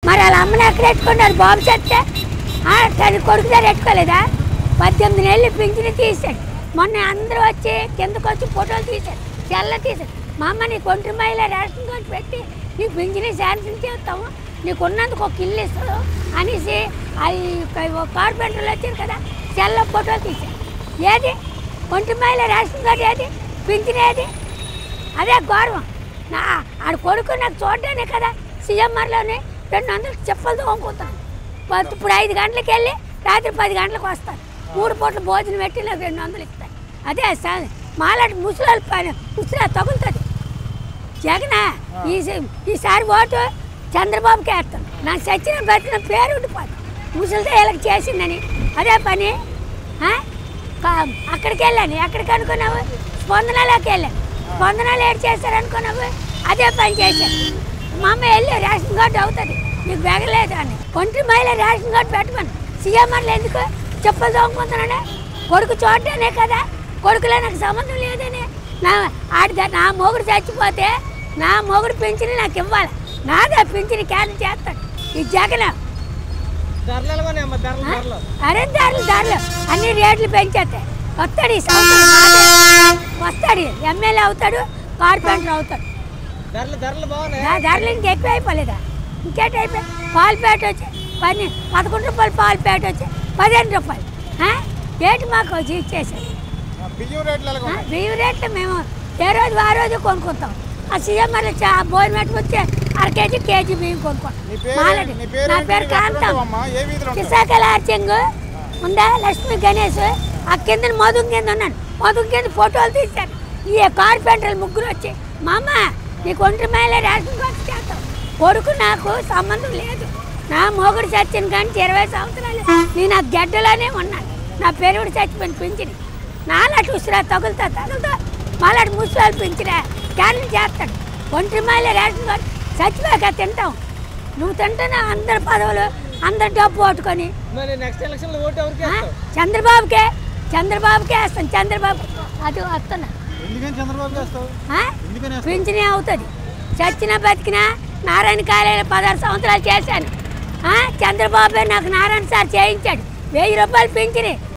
మరి వాళ్ళ అమ్మని ఎక్కడ పెట్టుకున్నారు బాబు చెప్తే తన కొడుకు దగ్గర పెట్టుకోలేదా పద్దెనిమిది నెలలు పింఛని తీసాడు మొన్న అందరూ వచ్చి కిందకు వచ్చి ఫోటోలు తీశారు చెల్ల తీశారు మా అమ్మ నీకు ఒంటి మైల రేషన్ కార్డు పెట్టి నీ పింఛని శాంక్షన్ చేస్తాము నీకు ఉన్నందుకు ఒక ఇల్లు ఇస్తాడు అనేసి అది కార్పెంటర్లు వచ్చారు కదా చెల్ల ఫోటోలు తీశారు ఏది ఒంటి మైల రేషన్ కార్డు ఏది పింఛన్ ఏది అదే గౌరవం నా ఆడ కొడుకు నాకు చూడడానే కదా సీఎంఆర్లోనే రెండు వందలు చెప్పలతో వంకుతాను పొద్దు- ఇప్పుడు ఐదు గంటలకు వెళ్ళి రాత్రి పది గంటలకు వస్తాను మూడు పూట్ల భోజనం పెట్టి నాకు రెండు వందలు ఇస్తాను అదే స- మాలాంటి ముసలి పని ముసలి తగులుతుంది జగన్ ఈసారి ఓటు చంద్రబాబుకి వేస్తాను నాకు చచ్చిన బతిన పేరు ఉండిపోదు ముసలితో వీళ్ళకి చేసిందని అదే పని ఆ? కా- అక్కడికి వెళ్ళాను ఎక్కడికి అనుకున్నావు స్పందనలోకి వెళ్ళాను స్పందనలు ఏడు చేశారు అనుకున్నావు అదే పని చేశాను మా అమ్మ వెళ్ళి రేషన్ కార్డు అవుతుంది నీకు బెగలేదు అని ఒంటి మైల రేషన్ కార్డు పెట్టుకోను సీఎంఆర్లు ఎందుకు చెప్పులు తోముకుంటున్నాడే కొడుకు చూడటానే కదా కొడుకులో నాకు సంబంధం లేదని నా ఆడి ద- నా మొగుడు చచ్చిపోతే నా మొగుడు పెంచిన నాకు ఇవ్వాలి నాదే పెంచిన క్యాన్సిల్ చేస్తాడు ఈ జగన్ ధరలు ఎలాగోనే అమ్మ ధరలు ధరలు అరే ధరలు ధరలు అన్ని రేట్లు పెంచేస్తాయి వస్తాడు ఈ సంవత్సరం మాదే. వస్తాడు ఎమ్మెల్యే అవుతాడు కార్పొరేటర్ అవుతాడు ధరలు ధరలు బాగున్నాయి దా- ధరలు ఇంకా ఎక్కువ అయిపోలేదా ఇంకేటి అయిపోయి పాలు ప్యాట్ వచ్చి పది పదకొండు రూపాయలు పాలు ప్యాట్ వచ్చి పదిహేను రూపాయలు ఆ? ఏంటి మాకు వచ్చి ఇచ్చేసాడు బియ్యం రేట్లు ఎలా ఆ, బియ్యం రేట్లు మేము ఏ రోజు ఆ రోజు కొనుక్కుంటాం ఆ సీఎం మరి భోజనం పెట్టుకొచ్చి అర కేజీ కేజీ బియ్యం నీ కొనుక్కుంటాం పేరు మాలడి నీ పేరు నా ఏంటి? పేరు నువ్వు ఎక్కడ కాంతం ఉంటావమ్మా? ఏ వీధిలో ఉంటావు? విశాఖ లార్జింగ్ ఉందా లక్ష్మి గణేష్ ఆ కింద మధు కింద ఉన్నాను మధు కింద ఫోటోలు తీశాను ఈ కార్పెంటర్లు ముగ్గురు వచ్చి మా అమ్మ నీకు ఒంటి మేళ రేషన్ కార్డు చేస్తాం కొడుకు నాకు సంబంధం లేదు నా మొగుడు చచ్చిన కానీ ఇరవై సంవత్సరాలు నేను ఆ గడ్డలోనే ఉన్నాను నా పెరుగుడు చచ్చిపోయిన పింఛని నాలాంటి ఉసిరా తగులుతా తగులుతా మాలాంటి ముసలాలు పెంచిరా క్యాన్సిల్ చేస్తాడు ఒంటి మేళ రేషన్ కార్డు చచ్చిపోయాక తింటాం నువ్వు తింటున్నా అందరి పదవులు అందరి డబ్బు పట్టుకొని మరి నెక్స్ట్ ఎలక్షన్ లో ఓటు ఎవరికి ఆ? వేస్తావు చంద్రబాబుకే చంద్రబాబుకే వేస్తాను చంద్రబాబు అది వస్తున్నా ఎందుకని చంద్రబాబు చేస్తావు ఆ? ఎందుకని వేస్తావు? పింఛనే అవుతుంది చచ్చినా బతికినా నారాయణ కాలేజీలో పదహారు సంవత్సరాలు చేశాను ఆ? చంద్రబాబు నాకు నారాయణ సార్ చేయించాడు వెయ్యి రూపాయలు పింఛని